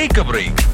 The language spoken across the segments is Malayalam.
ടേക്ക് എ ബ്രേക്ക്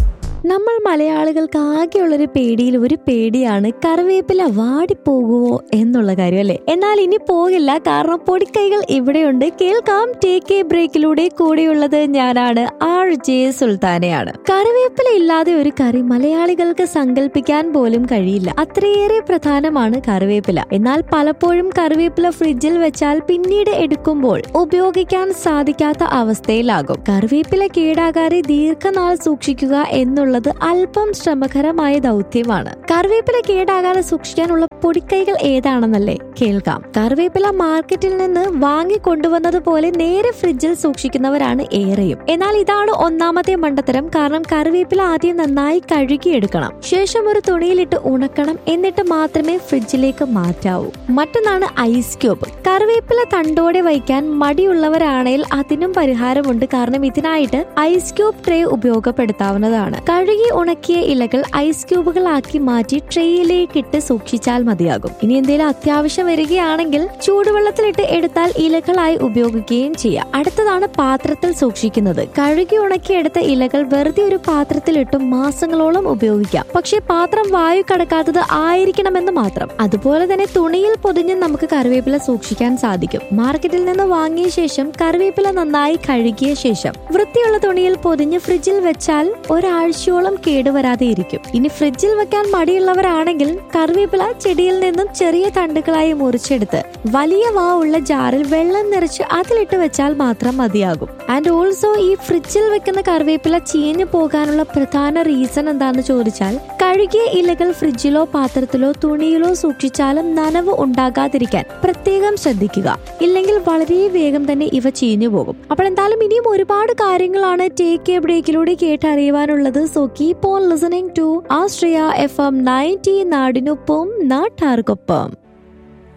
നമ്മൾ മലയാളികൾക്ക് ആകെയുള്ളൊരു പേടിയിൽ ഒരു പേടിയാണ് കറിവേപ്പില വാടിപ്പോകുമോ എന്നുള്ള കാര്യം അല്ലേ എന്നാൽ ഇനി പോകില്ല കാരണം പൊടിക്കൈകൾ ഇവിടെയുണ്ട് കേൾക്കാം ടേക്ക് എ ബ്രേക്കിലൂടെ കൂടെയുള്ളത് ഞാനാണ് ആർ ജെ സുൽത്താനയാണ് കറിവേപ്പില ഇല്ലാതെ ഒരു കറി മലയാളികൾക്ക് സങ്കല്പിക്കാൻ പോലും കഴിയില്ല അത്രയേറെ പ്രധാനമാണ് കറിവേപ്പില എന്നാൽ പലപ്പോഴും കറിവേപ്പില ഫ്രിഡ്ജിൽ വെച്ചാൽ പിന്നീട് എടുക്കുമ്പോൾ ഉപയോഗിക്കാൻ സാധിക്കാത്ത അവസ്ഥയിലാകും കറിവേപ്പില കേടാകാതെ ദീർഘനാൾ സൂക്ഷിക്കുക എന്നുള്ളത് അല്പം ശ്രമകരമായ ദൗത്യമാണ് കറിവേപ്പില കേടാകാതെ സൂക്ഷിക്കാനുള്ള പൊടിക്കൈകൾ ഏതാണെന്നല്ലേ കേൾക്കാം കറിവേപ്പില മാർക്കറ്റിൽ നിന്ന് വാങ്ങി കൊണ്ടുവന്നത് പോലെ നേരെ ഫ്രിഡ്ജിൽ സൂക്ഷിക്കുന്നവരാണ് ഏറെയും എന്നാൽ ഇതാണ് ഒന്നാമത്തെ മണ്ടത്തരം കാരണം കറിവേപ്പില ആദ്യം നന്നായി കഴുകിയെടുക്കണം ശേഷം ഒരു തുണിയിലിട്ട് ഉണക്കണം എന്നിട്ട് മാത്രമേ ഫ്രിഡ്ജിലേക്ക് മാറ്റാവൂ മറ്റൊന്നാണ് ഐസ് ക്യൂബ് കറിവേപ്പില തണ്ടോടെ വയ്ക്കാൻ മടിയുള്ളവരാണെങ്കിൽ അതിനും പരിഹാരമുണ്ട് കാരണം ഇതിനായിട്ട് ഐസ് ക്യൂബ് ട്രേ ഉപയോഗപ്പെടുത്താവുന്നതാണ് കഴുകി ഉണക്കിയ ഇലകൾ ഐസ് ക്യൂബുകളാക്കി മാറ്റി ട്രേയിലേക്ക് ഇട്ട് സൂക്ഷിച്ചാൽ മതിയാകും ഇനി എന്തെങ്കിലും അത്യാവശ്യം വരികയാണെങ്കിൽ ചൂടുവെള്ളത്തിലിട്ട് എടുത്താൽ ഇലകളായി ഉപയോഗിക്കുകയും ചെയ്യാം അടുത്തതാണ് പാത്രത്തിൽ സൂക്ഷിക്കുന്നത് കഴുകി ഉണക്കിയെടുത്ത ഇലകൾ വെറുതെ ഒരു പാത്രത്തിലിട്ട് മാസങ്ങളോളം ഉപയോഗിക്കാം പക്ഷേ പാത്രം വായു കടക്കാത്തത് ആയിരിക്കണമെന്ന് മാത്രം അതുപോലെ തന്നെ തുണിയിൽ പൊതിഞ്ഞ് നമുക്ക് കറിവേപ്പില സൂക്ഷിക്കാൻ സാധിക്കും മാർക്കറ്റിൽ നിന്ന് വാങ്ങിയ ശേഷം കറിവേപ്പില നന്നായി കഴുകിയ ശേഷം വൃത്തിയുള്ള തുണിയിൽ പൊതിഞ്ഞ് ഫ്രിഡ്ജിൽ വെച്ചാൽ ഒരാഴ്ചയോളം കേടുവരാതെ ഇരിക്കും ഇനി ഫ്രിഡ്ജിൽ വെക്കാൻ മടിയുള്ളവരാണെങ്കിൽ കറിവേപ്പില ചെടിയിൽ നിന്നും ചെറിയ തണ്ടുകളായി മുറിച്ചെടുത്ത് വലിയ വാ ഉള്ള ജാറിൽ വെള്ളം നിറച്ച് അതിലിട്ട് വെച്ചാൽ മാത്രം മതിയാകും ആൻഡ് ഓൾസോ ഈ ഫ്രിഡ്ജിൽ വെക്കുന്ന കറിവേപ്പില ചീഞ്ഞു പോകാനുള്ള പ്രധാന റീസൺ എന്താന്ന് ചോദിച്ചാൽ കഴുകിയ ഇലകൾ ഫ്രിഡ്ജിലോ പാത്രത്തിലോ തുണിയിലോ സൂക്ഷിച്ചാലും നനവ് ഉണ്ടാകാതിരിക്കാൻ പ്രത്യേകം ശ്രദ്ധിക്കുക ഇല്ലെങ്കിൽ വളരെ വേഗം തന്നെ ഇവ ചീഞ്ഞു പോകും അപ്പോൾ എന്തായാലും ഇനിയും ഒരുപാട് കാര്യങ്ങളാണ് ടേക്ക് എ ബ്രേക്കിലൂടെ കേട്ടറിയുവാനുള്ളത് so keep on listening to Austria F M ninety നാടിനൊപ്പം നാട്ടാർക്കൊപ്പം